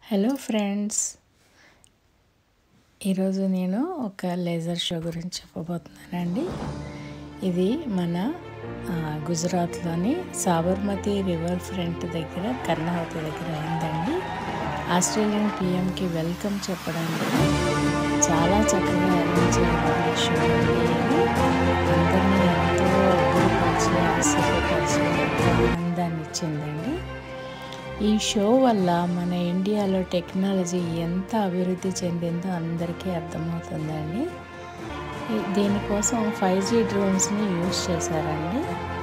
Hello friends ఈరోజు నేను ఒక లేజర్ షో గురించి చెప్పబోతున్నానండి ఇది మన ఆ, గుజరాత్లోని సాబర్మతి రివర్ ఫ్రంట్ దగ్గర కర్ణావతి దగ్గర అయిందండి ఆస్ట్రేలియన్ పిఎంకి వెల్కమ్ చెప్పడానికి చాలా చక్కగా అరేంజ్ చేయబడిన షో అండి ఇది అందరినీ ఎంతో అభివృద్ధి ఆశ్చర్యపరిచి ఎంతో ఆనందాన్ని ఇచ్చిందండి ఈ షో వల్ల మన ఇండియాలో టెక్నాలజీ ఎంత అభివృద్ధి చెందిందో అందరికీ అర్థమవుతుందండి ఈ- దీనికోసం ఫైవ్ జీ డ్రోన్స్ని యూజ్ చేశారండి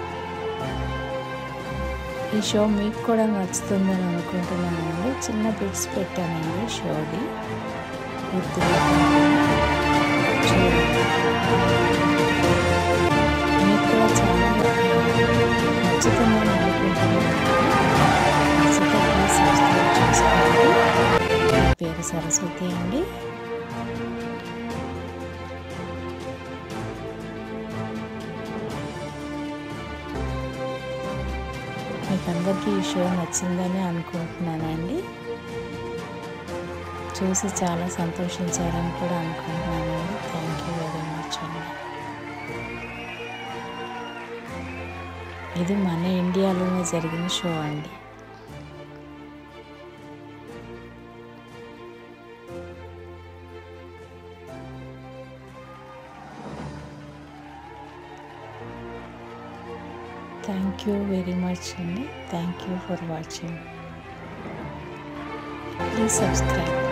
ఈ షో మీకు కూడా నచ్చుతుందని అనుకుంటున్నానండి చిన్న బిట్స్ పెట్టానండి షోది పూర్తిగా చూడండి. మీకు కూడా చాలా నచ్చుతుందని అనుకుంటున్నాను నచ్చితే ప్లీజ్ సబ్స్క్రైబ్ చేసుకోండి నా పేరు సరస్వతి అండి మీకు అందరికీ ఈ షో నచ్చిందని అనుకుంటున్నానండి చూసి చాలా సంతోషించారని కూడా అనుకుంటున్నానండి థ్యాంక్ యూ వెరీ మచ్ అండి ఇది మన ఇండియాలోనే జరిగిన షో అండి థ్యాంక్ యూ వెరీ మచ్ అండి thank you for watching please subscribe